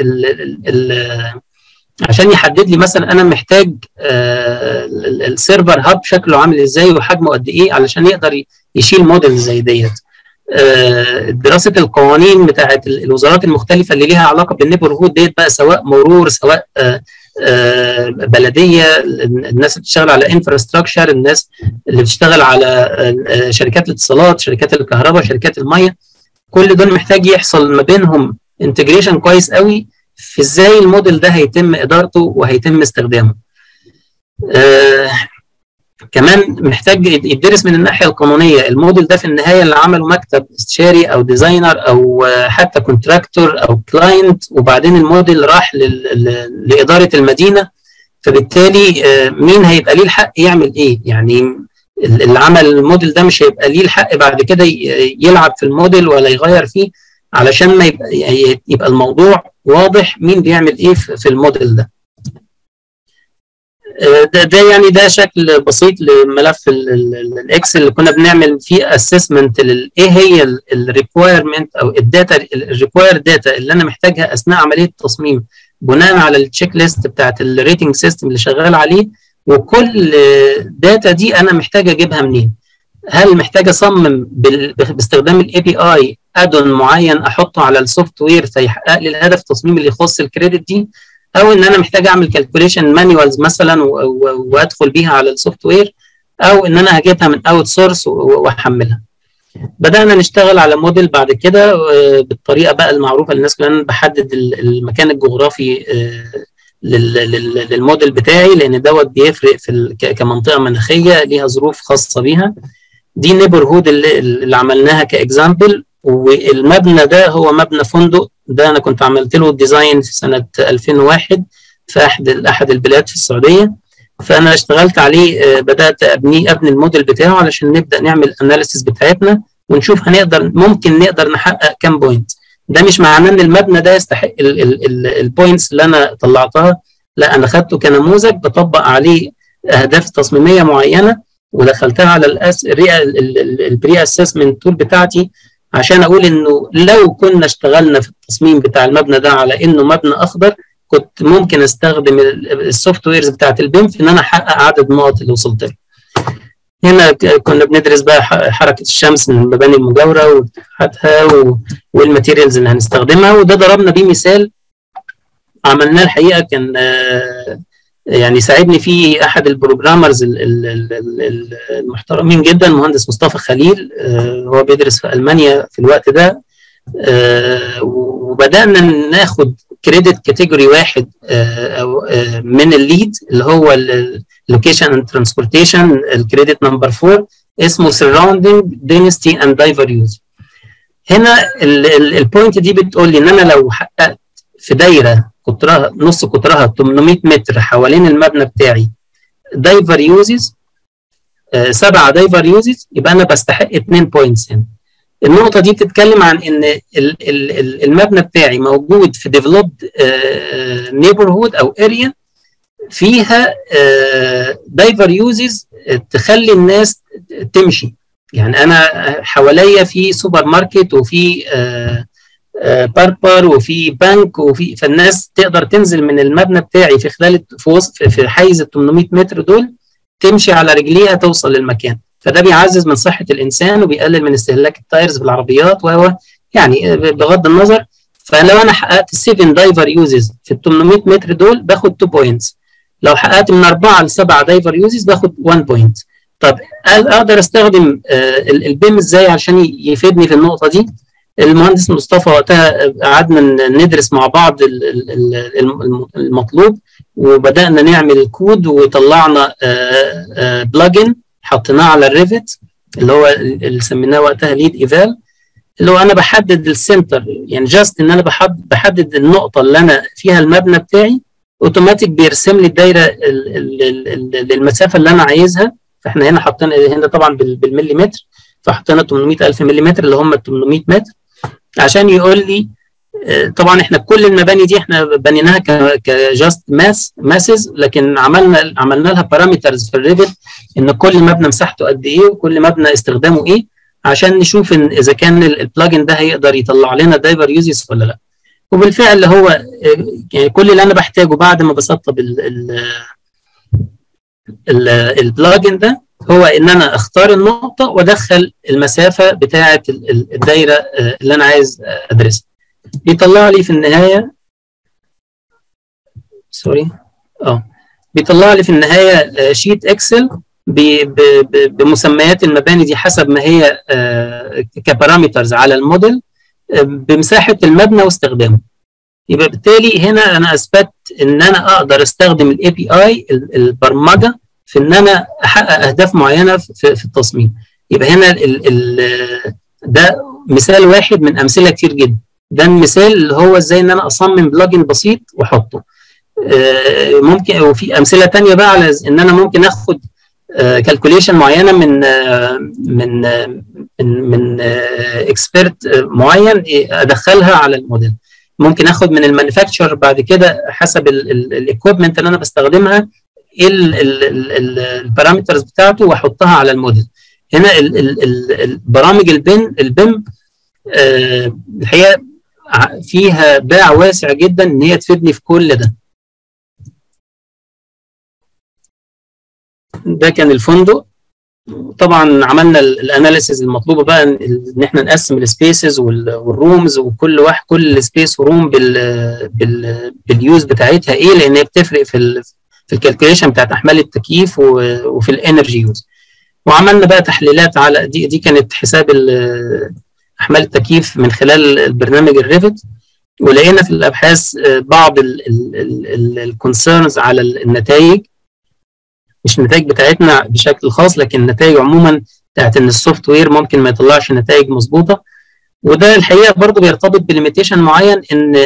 عشان يحدد لي مثلا انا محتاج السيرفر هاب شكله عامل ازاي وحجمه قد ايه علشان يقدر يشيل موديل زي ديت دراسه القوانين بتاعت الوزارات المختلفه اللي ليها علاقه بالنيبر هود ديت بقى سواء مرور سواء بلديه الناس اللي بتشتغل على انفراستراكشر الناس اللي بتشتغل على شركات الاتصالات شركات الكهرباء شركات الميه كل دول محتاج يحصل ما بينهم انتجريشن كويس قوي في ازاي الموديل ده هيتم ادارته وهيتم استخدامه آه كمان محتاج يدرس من الناحيه القانونيه الموديل ده في النهايه اللي عمله مكتب استشاري او ديزاينر او حتى كونتراكتور او كلاينت وبعدين الموديل راح لاداره المدينه فبالتالي آه مين هيبقى ليه الحق يعمل ايه يعني اللي عمل الموديل ده مش هيبقى ليه الحق بعد كده يلعب في الموديل ولا يغير فيه علشان ما يبقى, يبقى الموضوع واضح مين بيعمل ايه في الموديل ده ده, ده يعني ده شكل بسيط لملف الاكسل اللي كنا بنعمل فيه اسسمنت ايه هي الريكويرمنت او الداتا الريكواير داتا اللي انا محتاجها اثناء عمليه التصميم بناء على التشيك ليست بتاعت الريتنج سيستم اللي شغال عليه وكل داتا دي انا محتاج اجيبها منين هل محتاج اصمم باستخدام الاي بي اي ادون معين احطه على السوفت وير فيحقق لي الهدف التصميمي اللي يخص الكريدت دي او ان انا محتاج اعمل كالكوليشن مانيوالز مثلا وادخل بيها على السوفت وير او ان انا هجيبها من اوت سورس واحملها بدانا نشتغل على موديل بعد كده بالطريقه بقى المعروفه للناس كلها بحدد المكان الجغرافي للموديل بتاعي لان دوت بيفرق في كمنطقه مناخيه ليها ظروف خاصه بيها دي نيبر هود اللي, اللي عملناها كاكزامبل والمبنى ده هو مبنى فندق ده انا كنت عملت له الديزاين في سنه 2001 في احد احد البلاد في السعوديه فانا اشتغلت عليه بدات ابني ابني الموديل بتاعه علشان نبدا نعمل اناليسيس بتاعتنا ونشوف هنقدر ممكن نقدر نحقق كام بوينت ده مش معناه ان المبنى ده يستحق البوينتس اللي انا طلعتها لا انا خدته كنموذج بطبق عليه اهداف تصميميه معينه ودخلتها على الأس... البري اسسمنت تول بتاعتي عشان اقول انه لو كنا اشتغلنا في التصميم بتاع المبنى ده على انه مبنى اخضر كنت ممكن استخدم السوفت ويرز بتاعت البيم في ان انا احقق عدد النقط اللي وصلت له. هنا كنا بندرس بقى حركه الشمس من المباني المجاوره وارتفاعاتها والماتيريالز اللي هنستخدمها وده ضربنا بيه مثال عملناه الحقيقه كان يعني ساعدني فيه احد البروجرامرز المحترمين جدا المهندس مصطفى خليل هو بيدرس في المانيا في الوقت ده وبدانا ناخد كريدت كاتيجوري واحد من الليد اللي هو اللوكيشن اند ترانسبورتيشن الكريدت نمبر 4 اسمه سراوندينج دينستي اند دايفر يوز هنا البوينت دي بتقول لي ان انا لو حققت في دايره قطرها نص قطرها 800 متر حوالين المبنى بتاعي دايفر يوزز سبعه دايفر يوزز يبقى انا بستحق 2 بوينتس هنا النقطه دي بتتكلم عن ان المبنى بتاعي موجود في ديفلوبد نيبرهود او اريا فيها دايفر يوزز تخلي الناس تمشي يعني انا حواليا في سوبر ماركت وفي باربر وفي بنك وفي فالناس تقدر تنزل من المبنى بتاعي في خلال في, في حيز ال 800 متر دول تمشي على رجليها توصل للمكان فده بيعزز من صحه الانسان وبيقلل من استهلاك التايرز في العربيات و يعني بغض النظر فلو انا حققت 7 دايفر يوزز في ال 800 متر دول باخد 2 بوينتس لو حققت من 4 ل 7 دايفر يوزز باخد 1 بوينت طب اقدر استخدم البيم ازاي عشان يفيدني في النقطه دي المهندس مصطفى وقتها قعدنا ندرس مع بعض المطلوب وبدانا نعمل كود وطلعنا بلجن حطيناه على الريفت اللي هو اللي سميناه وقتها ليد ايفال اللي هو انا بحدد السنتر يعني جاست ان انا بحدد, بحدد النقطه اللي انا فيها المبنى بتاعي اوتوماتيك بيرسم لي الدايره المسافه اللي انا عايزها فاحنا هنا حاطين هنا طبعا بالمليمتر فحطينا 800000 مليمتر اللي هم ال 800 متر عشان يقول لي طبعا احنا كل المباني دي احنا بنيناها كجاست ماس ماسز لكن عملنا عملنا لها بارامترز في الريفت ان كل مبنى مساحته قد ايه وكل مبنى استخدامه ايه عشان نشوف ان اذا كان البلاجن ده هيقدر يطلع لنا دايفر يوزز ولا لا وبالفعل هو يعني كل اللي انا بحتاجه بعد ما بسطب البلاجن ده هو ان انا اختار النقطه وادخل المسافه بتاعه الدايره اللي انا عايز ادرسها بيطلع لي في النهايه سوري اه بيطلع لي في النهايه شيت اكسل بمسميات المباني دي حسب ما هي كبارامترز على الموديل بمساحه المبنى واستخدامه يبقى بالتالي هنا انا اثبت ان انا اقدر استخدم الاي بي اي البرمجه في ان انا احقق اهداف معينه في, في التصميم يبقى هنا ال ال ده مثال واحد من امثله كتير جدا ده المثال اللي هو ازاي ان انا اصمم بلجن بسيط واحطه ممكن وفي امثله تانية بقى على ان انا ممكن اخد كالكوليشن معينه من من من من اكسبيرت معين ادخلها على الموديل ممكن اخد من المانيفاكتشر بعد كده حسب الاكويبمنت اللي انا بستخدمها ايه البارامترز بتاعته واحطها على الموديل هنا ال ال ال برامج البن البيم آه الحقيقه فيها باع واسع جدا ان هي تفيدني في كل ده ده كان الفندق طبعا عملنا الاناليسيز المطلوبه بقى ان احنا نقسم السبيسز والرومز وكل واحد كل سبيس وروم بال بال باليوز بتاعتها ايه لان هي بتفرق في ال في الكالكوليشن بتاعت احمال التكييف وفي الانرجي يوز وعملنا بقى تحليلات على دي دي كانت حساب احمال التكييف من خلال البرنامج الريفت ولقينا في الابحاث بعض الكونسيرنز على النتائج مش النتائج بتاعتنا بشكل خاص لكن النتائج عموما بتاعت ان السوفت وير ممكن ما يطلعش نتائج مظبوطه وده الحقيقه برضه بيرتبط بليميتيشن معين ان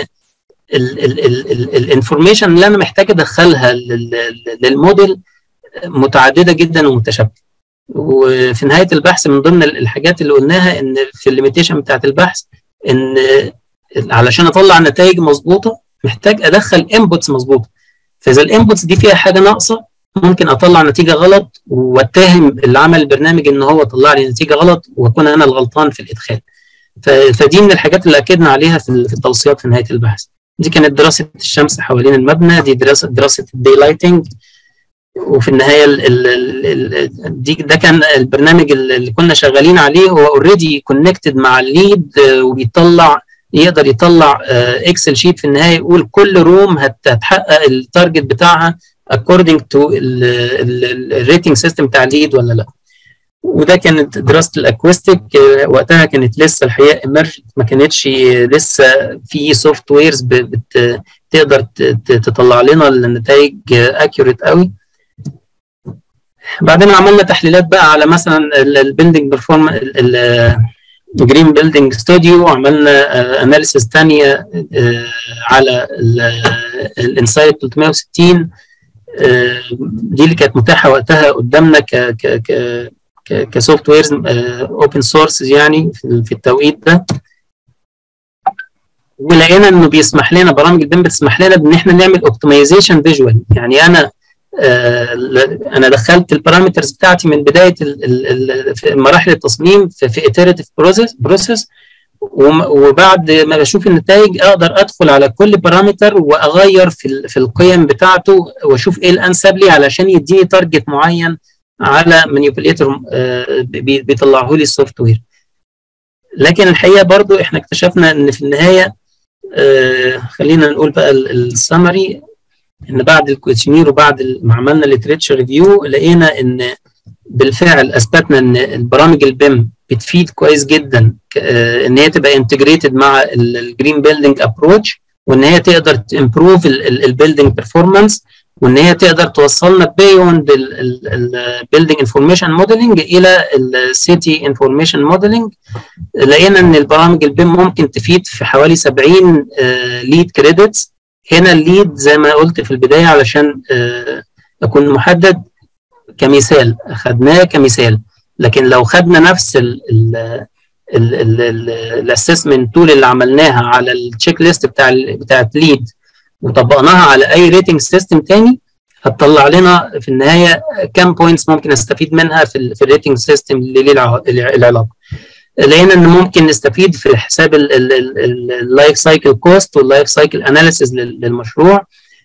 الانفورميشن اللي انا محتاج ادخلها للموديل متعدده جدا ومتشابكه وفي نهايه البحث من ضمن الحاجات اللي قلناها ان في الليميتيشن بتاعت البحث ان علشان اطلع نتائج مظبوطه محتاج ادخل انبوتس مظبوطه فاذا الانبوتس دي فيها حاجه ناقصه ممكن اطلع نتيجه غلط واتهم اللي عمل البرنامج ان هو طلع لي نتيجه غلط واكون انا الغلطان في الادخال فدي من الحاجات اللي اكدنا عليها في التوصيات في نهايه البحث دي كانت دراسه الشمس حوالين المبنى دي دراسه دراسه الدي لايتنج وفي النهايه ال ال ال دي ده كان البرنامج اللي كنا شغالين عليه هو اوريدي كونكتد مع الليد وبيطلع يقدر يطلع اكسل شيت في النهايه يقول كل روم هتحقق التارجت بتاعها according to الريتنج سيستم بتاع الليد ولا لا وده كانت دراسه الاكوستيك وقتها كانت لسه الحقيقه ايمرج ما كانتش لسه في سوفت ويرز تقدر تطلع لنا النتائج اكيوريت قوي بعدين عملنا تحليلات بقى على مثلا البيلدنج بيرفورم جرين بيلدنج ستوديو وعملنا اناليسيس ثانيه على الانسايت 360 دي اللي كانت متاحه وقتها قدامنا ك ك ك كسوفت ويرز اوبن سورس يعني في التوقيت ده ولقينا انه بيسمح لنا برامج البيم بتسمح لنا بان احنا نعمل اوبتمايزيشن فيجوال يعني انا آه انا دخلت البارامترز بتاعتي من بدايه ال ال في مراحل التصميم في, في iterative بروسيس بروسيس وبعد ما بشوف النتائج اقدر ادخل على كل بارامتر واغير في في القيم بتاعته واشوف ايه الانسب لي علشان يديني تارجت معين على مانيبيوليتور بيطلعه لي السوفت وير لكن الحقيقه برضو احنا اكتشفنا ان في النهايه آه خلينا نقول بقى السمري ان بعد الكويشنير وبعد ما عملنا الليتريتشر ريفيو لقينا ان بالفعل اثبتنا ان البرامج البيم بتفيد كويس جدا ان هي تبقى انتجريتد مع الجرين بيلدينج ابروتش وان هي تقدر تمبروف البيلدينج بيرفورمانس وان هي تقدر توصلنا بيوند البيلدينج انفورميشن موديلنج الى السيتي انفورميشن موديلنج لقينا ان البرامج البيم ممكن تفيد في حوالي 70 ليد كريدتس هنا الليد زي ما قلت في البدايه علشان اكون محدد كمثال اخذناه كمثال لكن لو خدنا نفس الاسسمنت تول اللي عملناها على التشيك ليست بتاع بتاعت ليد وطبقناها على اي ريتنج سيستم تاني هتطلع لنا في النهايه كام بوينتس ممكن استفيد منها في, ال في الريتنج سيستم اللي ليه العلاقه لقينا ان ممكن نستفيد في حساب اللايف سايكل كوست واللايف سايكل اناليسيز للمشروع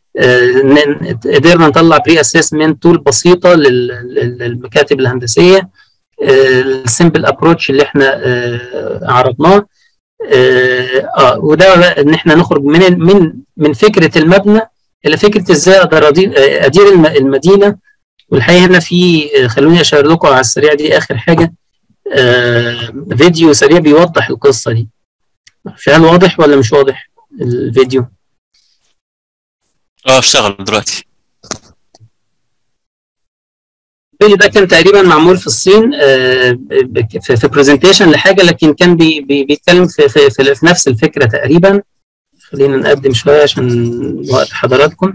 قدرنا نطلع بري اسسمنت تول بسيطه للمكاتب الهندسيه السمبل ابروتش اللي احنا عرضناه اه وده ان احنا نخرج من من من فكره المبنى الى فكره ازاي اقدر ادير, أدير المدينه والحقيقه هنا في خلوني اشير لكم على السريع دي اخر حاجه آه فيديو سريع بيوضح القصه دي هل واضح ولا مش واضح الفيديو؟ اه اشتغل دلوقتي الفيديو ده كان تقريبا معمول في الصين آه في, في برزنتيشن لحاجه لكن كان بي بي بيتكلم في, في, في, في نفس الفكره تقريبا خلينا نقدم شويه عشان وقت حضراتكم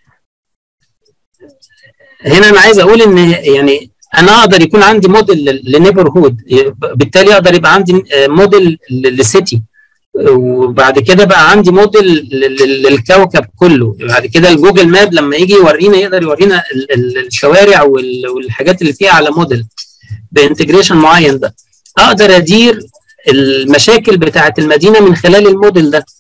هنا انا عايز اقول ان يعني انا اقدر يكون عندي موديل لنيبر هود بالتالي اقدر يبقى عندي موديل للسيتي وبعد كده بقى عندي موديل للكوكب كله بعد كده الجوجل ماب لما يجي يورينا يقدر يورينا الشوارع والحاجات اللي فيها على موديل بانتجريشن معين ده اقدر ادير المشاكل بتاعه المدينه من خلال الموديل ده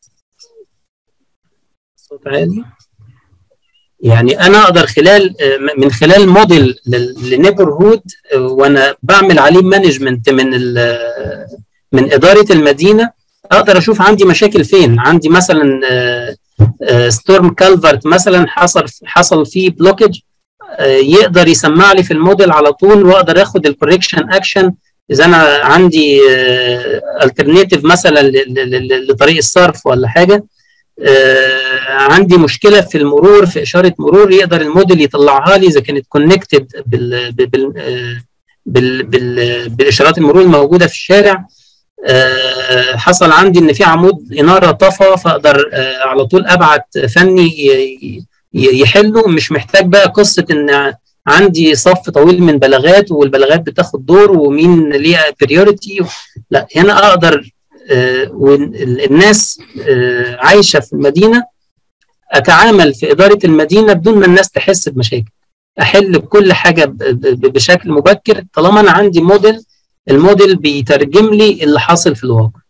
صوت عالي يعني انا اقدر خلال من خلال موديل لنيبر هود وانا بعمل عليه مانجمنت من من اداره المدينه اقدر اشوف عندي مشاكل فين عندي مثلا ستورم كالفرت مثلا حصل حصل فيه بلوكج يقدر يسمع لي في الموديل على طول واقدر اخد الكوريكشن اكشن اذا انا عندي الترناتيف مثلا لطريق الصرف ولا حاجه عندي مشكله في المرور في اشاره مرور يقدر الموديل يطلعها لي اذا كانت كونكتد بال بال بال بال بالاشارات المرور الموجوده في الشارع أه حصل عندي ان في عمود اناره طفى فاقدر أه على طول ابعت فني يحله مش محتاج بقى قصه ان عندي صف طويل من بلاغات والبلاغات بتاخد دور ومين ليها بريوريتي لا هنا اقدر أه والناس عايشه في المدينه اتعامل في اداره المدينه بدون ما الناس تحس بمشاكل احل كل حاجه بشكل مبكر طالما انا عندي موديل الموديل بيترجم لي اللي حاصل في الواقع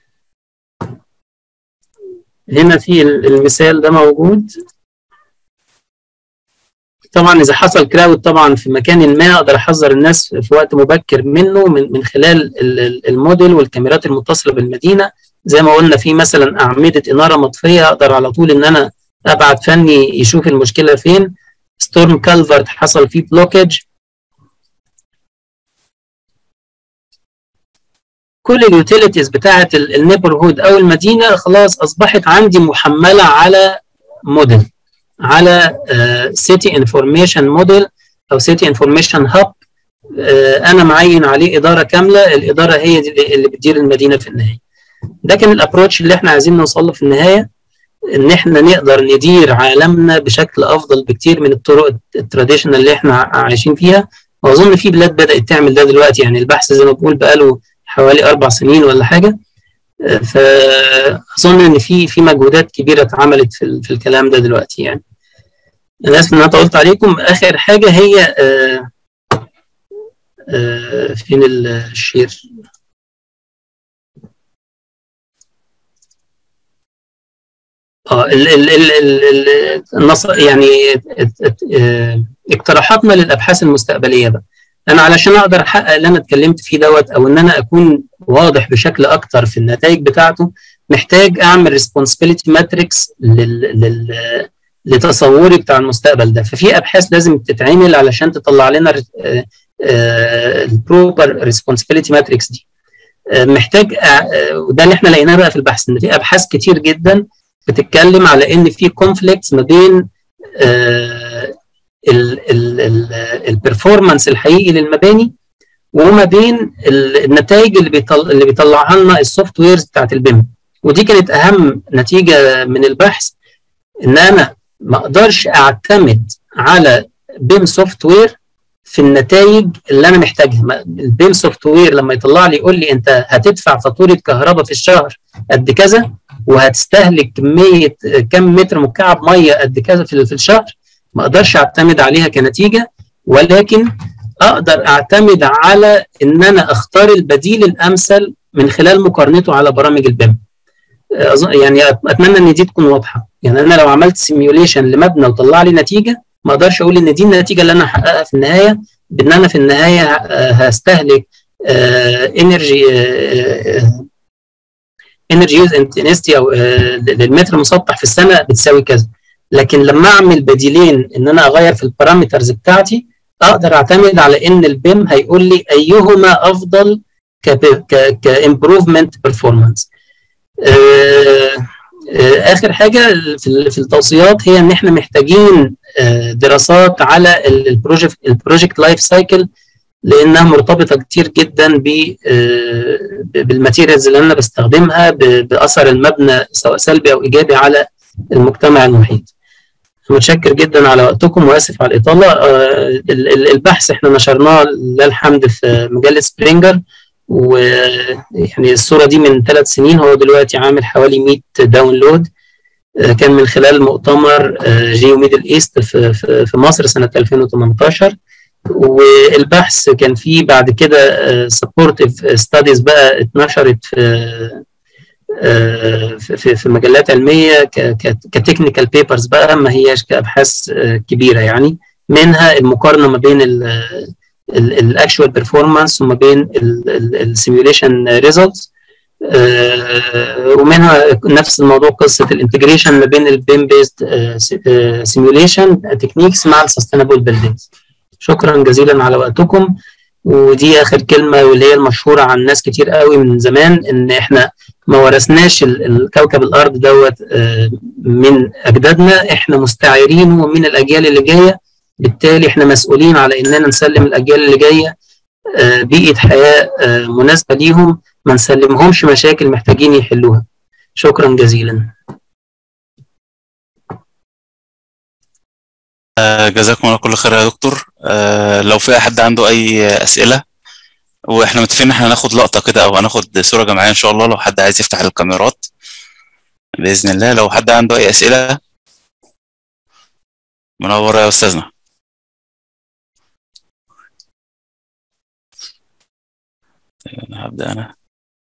هنا في المثال ده موجود طبعا اذا حصل كراود طبعا في مكان ما اقدر احذر الناس في وقت مبكر منه من من خلال الموديل والكاميرات المتصله بالمدينه زي ما قلنا في مثلا اعمده اناره مطفيه اقدر على طول ان انا ابعت فني يشوف المشكله فين ستورم كالفرت حصل فيه بلوكج كل اليوتيليتيز بتاعه النيبرهود او المدينه خلاص اصبحت عندي محمله على موديل على سيتي انفورميشن موديل او سيتي انفورميشن هاب انا معين عليه اداره كامله الاداره هي دي اللي بتدير المدينه في النهايه ده كان الابروتش اللي احنا عايزين نوصل له في النهايه ان احنا نقدر ندير عالمنا بشكل افضل بكتير من الطرق التراديشنال اللي احنا عايشين فيها واظن في بلاد بدات تعمل ده دلوقتي يعني البحث زي ما بقول بقاله حوالي اربع سنين ولا حاجه فاظن ان في في مجهودات كبيره اتعملت في, في الكلام ده دلوقتي يعني انا اسف ان انا طولت عليكم اخر حاجه هي آآ آآ فين الشير اه ال ال ال ال النص يعني اقتراحاتنا للابحاث المستقبليه بقى انا علشان اقدر احقق اللي انا اتكلمت فيه دوت او ان انا اكون واضح بشكل اكتر في النتائج بتاعته محتاج اعمل ريسبونسبيلتي ماتريكس لل, لل لتصوري بتاع المستقبل ده ففي ابحاث لازم تتعمل علشان تطلع لنا البروبر ريسبونسبيلتي ماتريكس دي محتاج وده اللي احنا لقيناه بقى في البحث ان في ابحاث كتير جدا بتتكلم على ان في كونفليكتس ما بين البرفورمانس الحقيقي للمباني وما بين النتائج اللي بيطلع اللي بيطلعها لنا السوفت ويرز بتاعت البيم ودي كانت اهم نتيجه من البحث ان انا ما اقدرش اعتمد على بيم سوفت وير في النتائج اللي انا محتاجها البيم سوفت وير لما يطلع لي يقول لي انت هتدفع فاتوره كهرباء في الشهر قد كذا وهتستهلك كميه كم متر مكعب ميه قد كذا في الشهر ما اقدرش اعتمد عليها كنتيجه ولكن اقدر اعتمد على ان انا اختار البديل الامثل من خلال مقارنته على برامج البيم يعني اتمنى ان دي تكون واضحه يعني انا لو عملت سيميوليشن لمبنى وطلع لي نتيجه ما اقدرش اقول ان دي النتيجه اللي انا هحققها في النهايه بان انا في النهايه هستهلك انرجي انرجي يوز انتنستي او للمتر مسطح في السنه بتساوي كذا لكن لما اعمل بديلين ان انا اغير في البارامترز بتاعتي اقدر اعتمد على ان البيم هيقول لي ايهما افضل كامبروفمنت بيرفورمانس اخر حاجه في التوصيات هي ان احنا محتاجين دراسات على البروجكت البروجكت لايف سايكل لانها مرتبطه كتير جدا بالماتيريالز اللي انا بستخدمها باثر المبنى سواء سلبي او ايجابي على المجتمع المحيط متشكر جدا على وقتكم واسف على الاطاله البحث احنا نشرناه لله الحمد في مجله سبرينجر ويعني الصوره دي من ثلاث سنين هو دلوقتي عامل حوالي 100 داونلود كان من خلال مؤتمر جيو ميدل ايست في, في مصر سنه 2018 والبحث كان فيه بعد كده سبورتيف ستاديز بقى اتنشرت في في في مجلات علميه كتكنيكال بيبرز بقى ما هياش كابحاث كبيره يعني منها المقارنه ما بين الاكشوال بيرفورمانس وما بين السيميوليشن ريزلتس ومنها نفس الموضوع قصه الانتجريشن ما بين البيم بيست سيميوليشن تكنيكس مع السستينابل بيلدينجز شكرا جزيلا على وقتكم ودي اخر كلمه واللي هي المشهوره عن ناس كتير قوي من زمان ان احنا ما ورثناش الكوكب الارض دوت من اجدادنا احنا مستعيرينه من الاجيال اللي جايه بالتالي احنا مسؤولين على اننا نسلم الاجيال اللي جايه بيئه حياه مناسبه ليهم ما نسلمهمش مشاكل محتاجين يحلوها شكرا جزيلا جزاكم الله كل خير يا دكتور لو في حد عنده اي اسئله واحنا متفقين احنا هناخد لقطه كده او هناخد صوره جماعيه ان شاء الله لو حد عايز يفتح الكاميرات باذن الله لو حد عنده اي اسئله منور يا استاذنا انا هبدا انا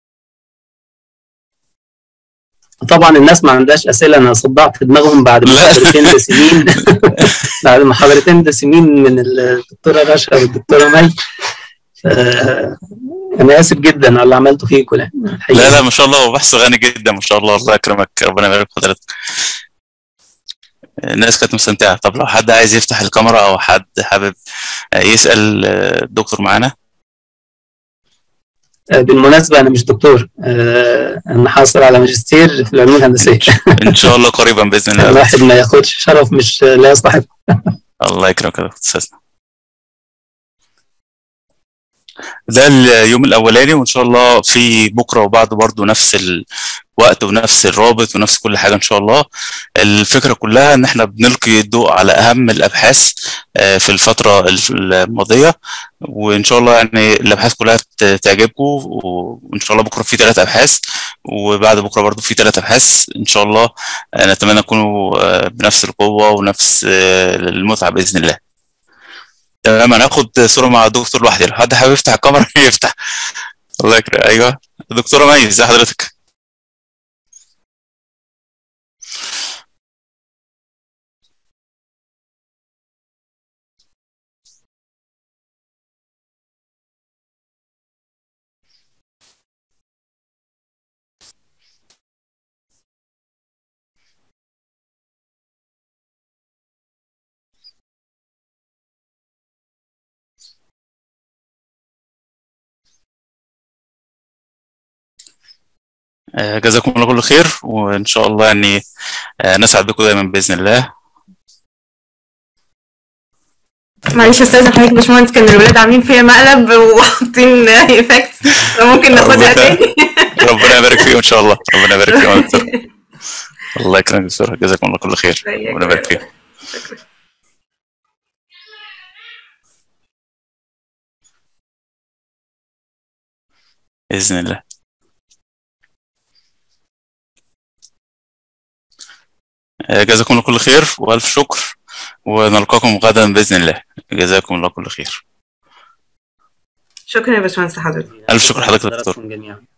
طبعا الناس ما عندهاش اسئله انا صدعت دماغهم بعد محاضرتين دسمين بعد محاضرتين دسمين من الدكتوره رشا والدكتوره مي انا اسف جدا على اللي عملته فيكم لا لا ما شاء الله هو بحث غني جدا ما شاء الله الله يكرمك ربنا يبارك في حضرتك الناس كانت مستمتعه طب لو حد عايز يفتح الكاميرا او حد حابب يسال الدكتور معانا بالمناسبة أنا مش دكتور أنا حاصل على ماجستير في العلوم الهندسية إن شاء الله قريبا بإذن الله الواحد ما ياخدش شرف مش لا يستحق الله يكرمك يا دكتور أستاذنا ده اليوم الاولاني وان شاء الله في بكره وبعده برضو نفس الوقت ونفس الرابط ونفس كل حاجه ان شاء الله الفكره كلها ان احنا بنلقي الضوء على اهم الابحاث في الفتره الماضيه وان شاء الله يعني الابحاث كلها تعجبكم وان شاء الله بكره في ثلاث ابحاث وبعد بكره برضو في ثلاث ابحاث ان شاء الله نتمنى تكونوا بنفس القوه ونفس المتعه باذن الله تمام هناخد صوره مع الدكتور لوحدي لو حد حابب يفتح الكاميرا يفتح الله يكرمك ايوه دكتوره مي ازي حضرتك جزاكم الله كل خير وان شاء الله يعني نسعد بكم دايما باذن الله معلش استاذ حضرتك باشمهندس كان الولاد عاملين فيها مقلب وحاطين ايفكت فممكن ناخدها تاني ربنا يبارك فيهم ان شاء الله ربنا يبارك فيهم يا دكتور الله يكرمك دكتور جزاكم الله كل خير ربنا يبارك فيهم باذن الله جزاكم الله كل خير والف شكر ونلقاكم غدا باذن الله جزاكم الله كل خير شكرا يا باشمهندس حضرتك الف شكر حضرتك دكتور جميعا